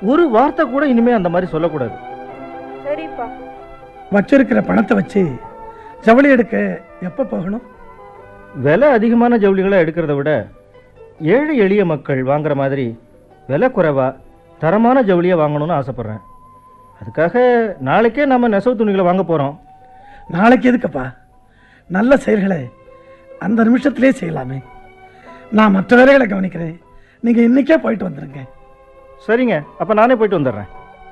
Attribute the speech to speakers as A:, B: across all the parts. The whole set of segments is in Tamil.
A: ஒரு வார்த்தை கூட இனிமே அந்த மாதிரி சொல்லக்கூடாது
B: சரிப்பா
C: வச்சிருக்கிற பணத்தை வச்சு ஜவுளி எடுக்க எப்போ போகணும்
A: விலை அதிகமான ஜவுளிகளை எடுக்கிறத விட ஏழை எளிய மக்கள் வாங்குற மாதிரி விலை குறைவா தரமான ஜவுளியை வாங்கணும்னு ஆசைப்பட்றேன் அதுக்காக நாளைக்கே நம்ம நெசவு துணிகளை வாங்க போகிறோம்
C: நாளைக்கு எதுக்குப்பா நல்ல செயல்களை அந்த நிமிஷத்திலே செய்யலாமே நான் மற்ற வேலைகளை கவனிக்கிறேன் நீங்கள் இன்னைக்கே போயிட்டு வந்துடுங்க
A: சரிங்க அப்போ நானே போயிட்டு வந்துடுறேன்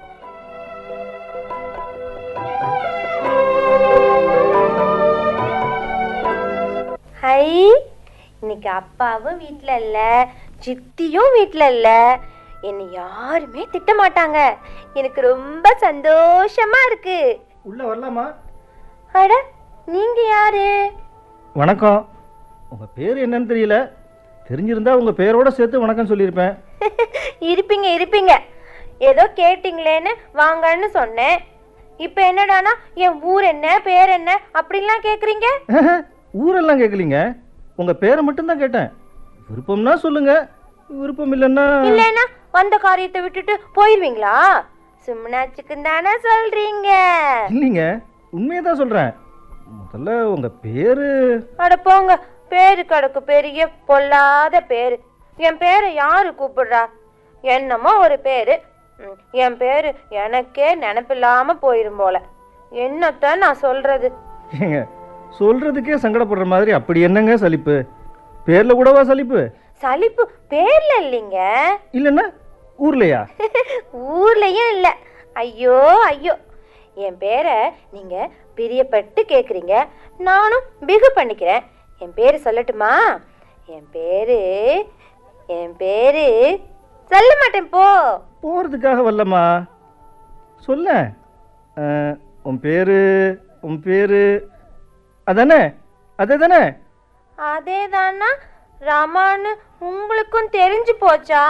B: ஹை இன்னைக்கு அப்பாவும் வீட்ல இல்ல சித்தியும் வீட்ல இல்ல என்னை யாருமே திட்ட மாட்டாங்க எனக்கு ரொம்ப சந்தோஷமா இருக்கு
A: உள்ளே வரலாமா
B: அட நீங்க யாரு
A: வணக்கம் உங்கள் பேர் என்னன்னு தெரியல தெரிஞ்சிருந்தா உங்கள் பேரோட சேர்த்து வணக்கம் சொல்லியிருப்பேன்
B: இருப்பீங்க இருப்பீங்க ஏதோ கேட்டிங்களேன்னு வாங்கன்னு சொன்னேன் இப்போ என்னடானா என் ஊர் என்ன பேர் என்ன அப்படின்லாம் கேக்குறீங்க
A: ஊரெல்லாம் கேட்கலீங்க உங்கள் பேரை மட்டும்தான் கேட்டேன் விருப்பம்னா சொல்லுங்க விருப்பம் இல்லைன்னா
B: இல்லைன்னா வந்த காரியத்தை விட்டுட்டு போயிருவீங்களா சும்னாச்சுக்கும் தானே சொல்றீங்க
A: இல்லைங்க உண்மையை தான் சொல்கிறேன் முதல்ல உங்கள் பேர்
B: அட போங்க பேரு கடக்கு பெரிய பொல்லாத பேரு என் பேரை யாரு கூப்பிடுறா என்னமோ ஒரு பேரு ம், என் பேரு எனக்கே நினப்பில்லாம போயிரும் போல என்னத்தான் நான் சொல்றது
A: ஏங்க சொல்கிறதுக்கே சங்கடப்படுற மாதிரி அப்படி என்னங்க சலிப்பு பேரில் கூடவா சலிப்பு
B: சலிப்பு பேர்ல இல்லைங்க
A: இல்லைன்னா ஊர்லையா
B: ஊர்லயும் இல்ல ஐயோ ஐயோ என் பேரை நீங்க பிரியப்பட்டு கேக்குறீங்க நானும் பிகு பண்ணிக்கிறேன் என் பேரு சொல்லட்டுமா என் பேரு என் பேரு சொல்ல மாட்டேன் போ
A: போகிறதுக்காக வரலம்மா சொல்ல அஹ், உன் பேர் உன் பேர் அதானே அதே தானே
B: அதே தானா ரமான்னு உங்களுக்கும் தெரிஞ்சு போச்சா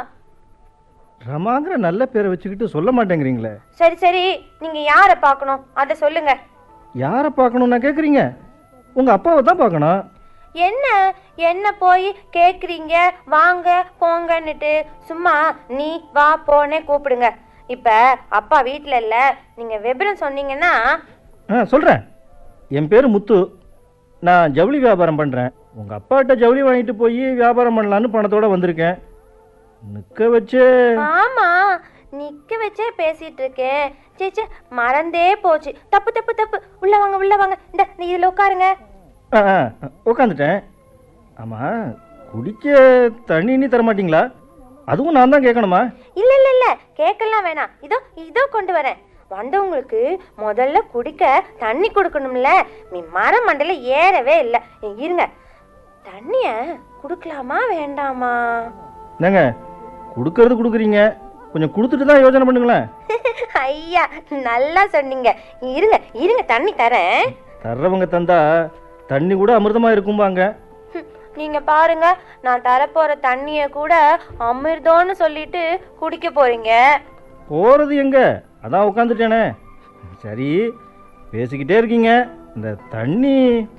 A: ரமாங்கிற நல்ல பேரை வச்சுக்கிட்டு சொல்ல மாட்டேங்கிறீங்களே
B: சரி சரி நீங்க யாரை பார்க்கணும் அதை சொல்லுங்க
A: யாரை பார்க்கணும்னா கேட்குறீங்க உங்கள் அப்பாவை தான் பார்க்கணும்
B: என்ன என்ன போய் கேக்குறீங்க வாங்க போங்கன்னுட்டு சும்மா நீ வா போனே கூப்பிடுங்க இப்ப அப்பா வீட்ல இல்ல நீங்க விபரம் சொன்னீங்கன்னா
A: ஆ சொல்கிறேன் என் பேர் முத்து நான் ஜவுளி வியாபாரம் பண்ணுறேன் உங்கள் அப்பாட்ட ஜவுளி வாங்கிட்டு போய் வியாபாரம் பண்ணலான்னு பணத்தோட வந்திருக்கேன் நிற்க வச்சு
B: ஆமா நிக்க வச்சே பேசிட்டு இருக்கேன் சேச்சே மறந்தே போச்சு தப்பு தப்பு தப்பு உள்ள வாங்க உள்ள வாங்க இந்த நீ இதுல உட்காருங்க
A: ஆ ஆ உட்காந்துட்டேன் ஆமாம் குடிக்க தண்ணி நீ தர மாட்டீங்களா அதுவும் நான் தான் கேட்கணுமா
B: இல்ல இல்ல இல்ல கேட்கலாம் வேணாம் இதோ இதோ கொண்டு வரேன் வந்தவங்களுக்கு முதல்ல குடிக்க தண்ணி கொடுக்கணும்ல நீ மரம் மண்டையில ஏறவே இல்லை இருங்க தண்ணிய குடுக்கலாமா வேண்டாமா
A: என்னங்க கொடுக்கறது கொடுக்குறீங்க கொஞ்சம் கொடுத்துட்டு தான் யோசனை பண்ணுங்களேன்
B: ஐயா நல்லா சொன்னீங்க இருங்க இருங்க தண்ணி தரேன்
A: தர்றவங்க தந்தா தண்ணி கூட அமிர்தமாக இருக்கும்பாங்க
B: ஹம், நீங்க பாருங்க நான் தரப்போற தண்ணிய கூட அமிர்தம்னு சொல்லிட்டு குடிக்க போறீங்க
A: போகிறது எங்க அதான் உட்காந்துட்டேனே சரி பேசிக்கிட்டே இருக்கீங்க இந்த தண்ணி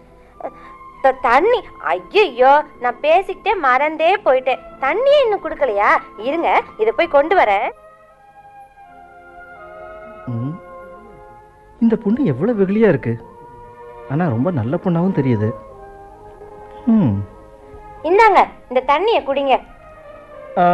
B: த- தண்ணி ஐயோ நான் பேசிக்கிட்டே மறந்தே போயிட்டேன் தண்ணியே இன்னும் கொடுக்கலையா இருங்க இதை போய் கொண்டு வரேன்
A: ம், இந்த பொண்ணு எவ்வளோ வெகுளியாக இருக்கு ஆனால் ரொம்ப நல்ல பொண்ணாகவும் தெரியுது ம்
B: இந்தாங்க இந்த தண்ணியை குடிங்க
A: ஆ.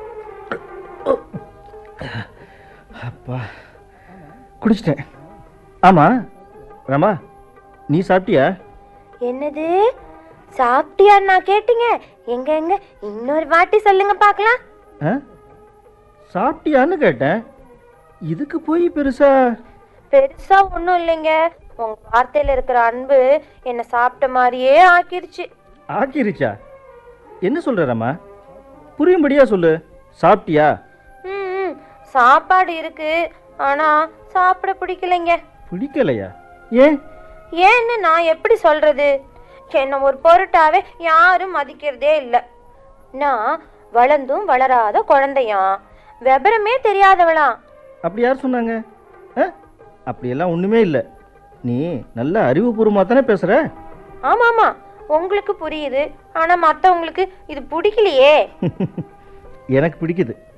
A: அப்பா குடிச்சிட்டேன் ஆமாம் ரமா நீ சாப்பிட்டியா
B: என்னது சாப்பிட்டியா நான் கேட்டீங்க எங்க எங்க இன்னொரு வாட்டி சொல்லுங்க பார்க்கலாம்
A: ஆ சாப்பிட்டியான்னு கேட்டேன் இதுக்கு போய் பெருசா
B: பெருசா ஒன்றும் இல்லைங்க உங்க வார்த்தையில இருக்கிற அன்பு என்னை சாப்பிட்ட மாதிரியே ஆக்கிருச்சு
A: ஆக்கிருச்சா என்ன சொல்ற ரமா புரியும்படியா சொல்லு சாப்பிட்டியா
B: ம் ம், சாப்பாடு இருக்கு ஆனா சாப்பிட பிடிக்கலைங்க
A: பிடிக்கலையா ஏன்
B: ஏன்னு நான் எப்படி சொல்றது என்னை ஒரு பொருட்டாவே யாரும் மதிக்கிறதே இல்லை நான் வளர்ந்தும் வளராத குழந்தையாம் விபரமே தெரியாதவளாம்
A: அப்படி யார் சொன்னாங்க ஆ அப்படியெல்லாம் ஒன்றுமே இல்லை நீ நல்ல அறிவுபூர்வமாக தானே பேசுகிற
B: ஆமா ஆமா உங்களுக்கு புரியுது ஆனா மத்தவங்களுக்கு இது பிடிக்கலையே
A: எனக்கு பிடிக்குது